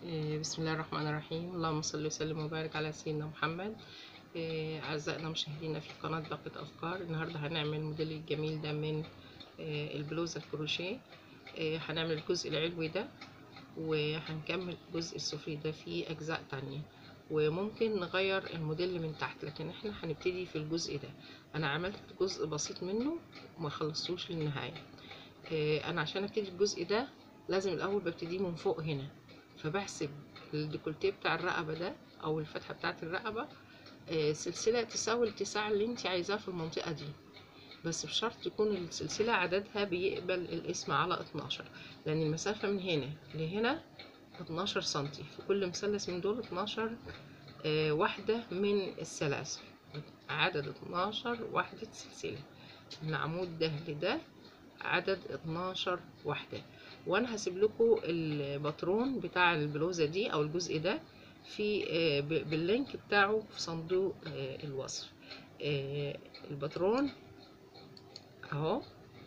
إيه، بسم الله الرحمن الرحيم اللهم صل وسلم وبارك على سيدنا محمد إيه، أعزائنا مشاهدينا في قناة باقة أفكار النهاردة هنعمل الموديل الجميل ده من إيه، البلوزة الكروشيه إيه، هنعمل الجزء العلوي ده وهنكمل الجزء السفلي ده في أجزاء تانية وممكن نغير الموديل من تحت لكن احنا هنبتدي في الجزء ده أنا عملت جزء بسيط منه وما خلصتوش للنهاية إيه، أنا عشان أبتدي الجزء ده لازم الأول ببتديه من فوق هنا فبحسب الديكولتيه بتاع الرقبة ده أو الفتحة بتاعة الرقبة آه، سلسلة تساوي الاتساع اللي انت عايزاه في المنطقة دي بس بشرط تكون السلسلة عددها بيقبل الاسم على 12 لأن المسافة من هنا لهنا 12 سنتي في كل مثلث من دول 12 آه، واحدة من السلاسل عدد 12 وحدة سلسلة من عمود ده لده عدد 12 وحدة وانا هسيب لكم الباترون بتاع البلوزه دي او الجزء ده في آه، ب- باللينك بتاعه في صندوق آه، الوصف آه، الباترون اهو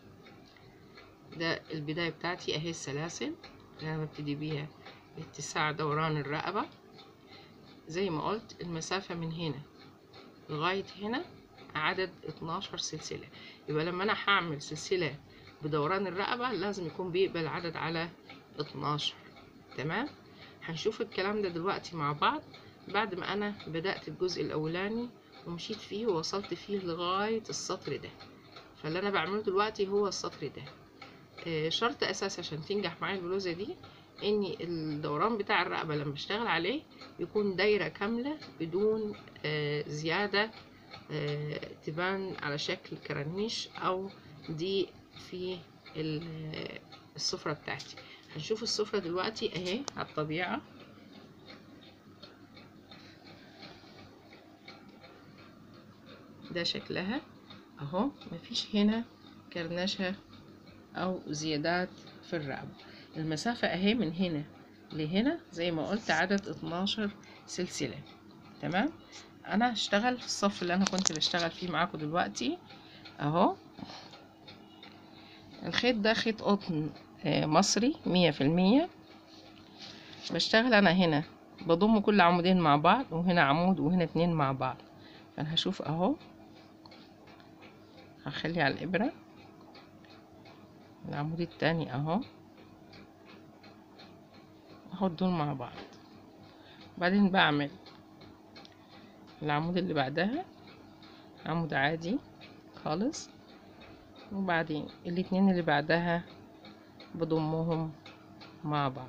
ده البدايه بتاعتي اهي السلاسل اللي انا ببتدي بيها اتساع دوران الرقبه زي ما قلت المسافه من هنا لغايه هنا عدد 12 سلسله يبقى لما انا هعمل سلسله بدوران الرقبة لازم يكون بيقبل عدد على 12 تمام هنشوف الكلام ده دلوقتي مع بعض بعد ما انا بدأت الجزء الاولاني ومشيت فيه ووصلت فيه لغاية السطر ده فاللي انا بعمله دلوقتي هو السطر ده آه، شرط اساسي عشان تنجح معايا البلوزة دي ان الدوران بتاع الرقبة لما اشتغل عليه يكون دايرة كاملة بدون آه، زيادة آه، تبان على شكل كرانيش او دي في ال- السفرة بتاعتي هنشوف السفرة دلوقتي اهي على الطبيعة ده شكلها اهو مفيش هنا كرنشة او زيادات في الرقبة المسافة اهي من هنا لهنا زي ما قلت عدد 12 سلسلة تمام انا هشتغل في الصف اللي انا كنت بشتغل فيه معاكم دلوقتي اهو الخيط ده خيط قطن آه، مصري مية في المية بشتغل انا هنا بضم كل عمودين مع بعض وهنا عمود وهنا اتنين مع بعض فانا هشوف اهو هخلي على الابرة العمود التاني اهو احط دول مع بعض بعدين بعمل العمود اللي بعدها عمود عادي خالص وبعدين الاتنين اللي بعدها بضمهم مع بعض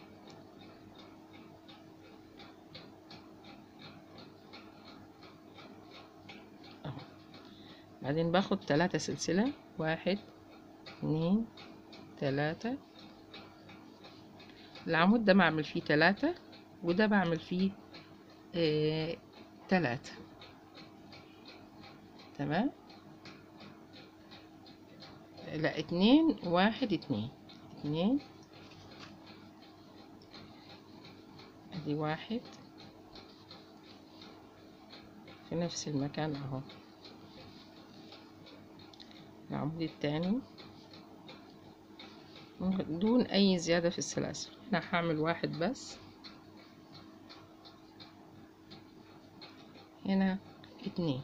اهو بعدين باخد تلاتة سلسلة واحد اتنين تلاتة العمود ده بعمل فيه تلاتة وده بعمل فيه آه تلاتة تمام لا اتنين واحد اتنين اتنين ادي واحد في نفس المكان اهو العمود التاني من دون اي زيادة في السلاسل انا هعمل واحد بس هنا اتنين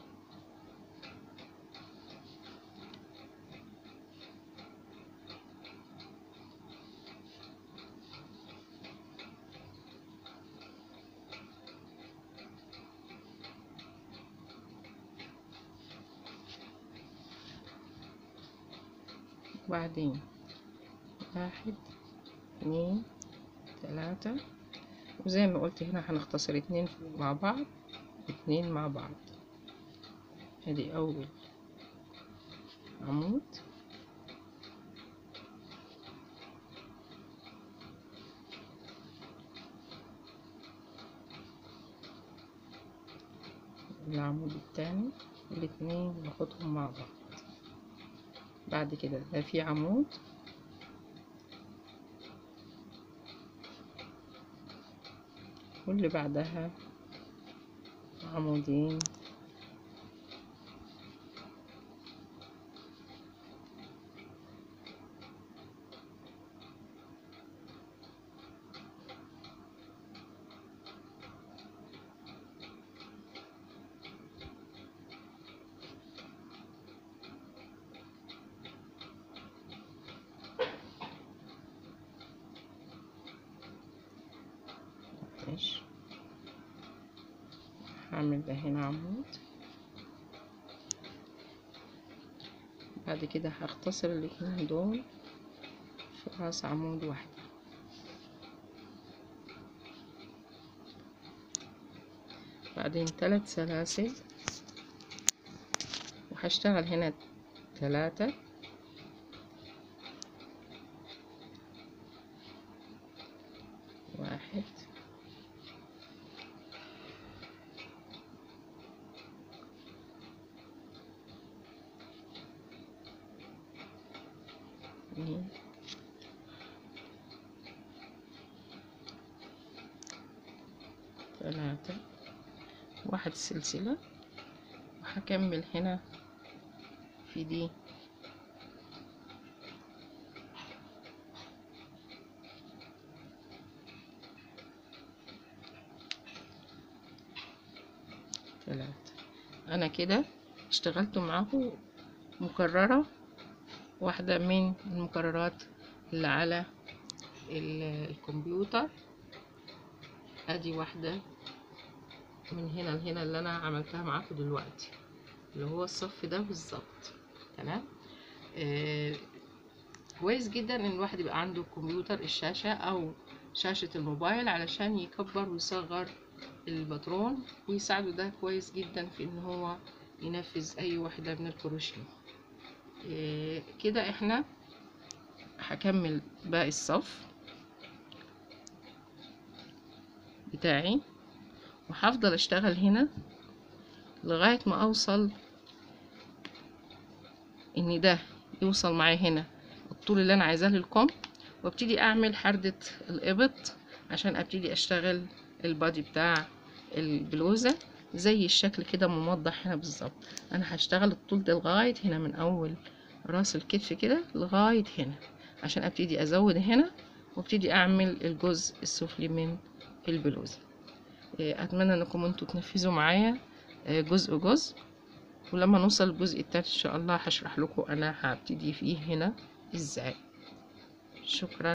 وبعدين واحد اتنين تلاتة وزي ما قلت هنا هنختصر اتنين مع بعض اتنين مع بعض ادي اول عمود العمود التاني الاتنين باخدهم مع بعض بعد كده ده في عمود واللي بعدها عمودين ماشي هعمل ده هنا عمود بعد كده هختصر الاتنين دول في راس عمود واحد بعدين ثلاث سلاسل وهشتغل هنا ثلاثة واحد اثنين ثلاثة واحد سلسلة وهكمل هنا في دي ثلاثة أنا كده اشتغلت معاكم مكررة واحدة من المكررات اللي على ال- الكمبيوتر ادي واحدة من هنا لهنا اللي انا عملتها معاكم دلوقتي اللي هو الصف ده بالظبط تمام آه كويس جدا ان الواحد يبقى عنده كمبيوتر الشاشة او شاشة الموبايل علشان يكبر ويصغر الباترون ويساعده ده كويس جدا في ان هو ينفذ اي واحدة من الكروشيه آه كده احنا هكمل باقي الصف بتاعي وهفضل اشتغل هنا لغاية ما اوصل ان ده يوصل معايا هنا الطول اللي انا عايزاه للكم وابتدي اعمل حردة الابط عشان ابتدي اشتغل البادي بتاع البلوزة زي الشكل كده موضح هنا بالظبط انا هشتغل الطول ده لغاية هنا من اول راس الكتف كده لغاية هنا عشان ابتدي ازود هنا وابتدي اعمل الجزء السفلي من البلوزة اتمنى انكم انتوا تنفذوا معايا جزء جزء ولما نوصل الجزء التالت ان شاء الله هشرح لكم انا هبتدي فيه هنا ازاي شكرا